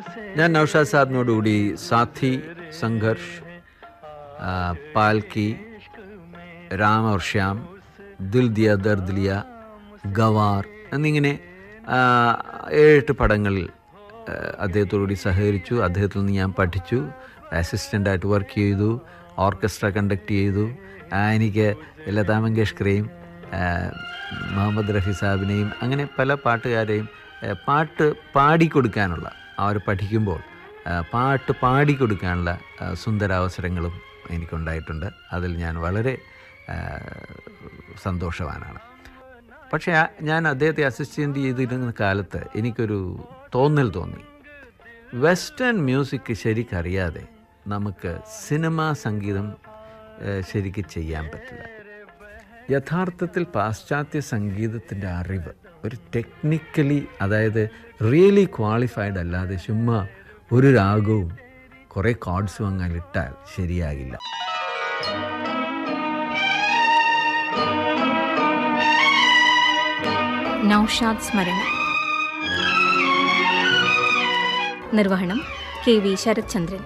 ഞാൻ നൌഷാദ് സാബിനോടുകൂടി സാഥി സംഘർഷ് ആ, പാൽക്കി രാം और ശ്യാം ദിൽ ദിയ ദർദ് ലിയ ഗവാർ എന്നിങ്ങനെ ആ, ഏഴെട്ട് പടങ്ങളിൽ ആ, അദ്ദേഹത്തോടുകൂടി സഹകരിച്ചു അദ്ദേഹത്തിൽ നിന്ന് ഞാൻ പഠിച്ചു അസിസ്റ്റൻ്റായിട്ട് വർക്ക് ചെയ്തു ഓർക്കസ്ട്ര കണ്ടക്ട് ചെയ്തു ആ, എനിക്ക് ലതാ മങ്കേഷ്കറേയും ആ, മുഹമ്മദ് റഫി സാഹിബിനെയും അങ്ങനെ പല പാട്ടുകാരെയും ആ, പാട്ട് പാടിക്കൊടുക്കാനുള്ള അവർ പഠിക്കുമ്പോൾ ആ, പാട്ട് പാടിക്കൊടുക്കാനുള്ള ആ, സുന്ദരാവസരങ്ങളും എനിക്കുണ്ടായിട്ടുണ്ട് അതിൽ ഞാൻ വളരെ ആ, സന്തോഷവാനാണ് പക്ഷേ ആ- ഞാൻ അദ്ദേഹത്തെ അസിസ്റ്റൻ്റ് ചെയ്തിരുന്ന കാലത്ത് എനിക്കൊരു തോന്നൽ തോന്നി വെസ്റ്റേൺ മ്യൂസിക് ശരിക്കറിയാതെ നമുക്ക് സിനിമാ സംഗീതം ഏഹ്, ശരിക്ക് ചെയ്യാൻ പറ്റില്ല യഥാർത്ഥത്തിൽ പാശ്ചാത്യ സംഗീതത്തിൻ്റെ അറിവ് ഒരു ടെക്നിക്കലി അതായത് റിയലി ക്വാളിഫൈഡ് അല്ലാതെ ചുമ്മാ ഒരു രാഗവും കുറേ കോഡ്സും അങ്ങനെ ഇട്ടാൽ ശരിയാകില്ല നൌഷാദ് സ്മരണ നിർവഹണം കെ വി ശരത്ചന്ദ്രൻ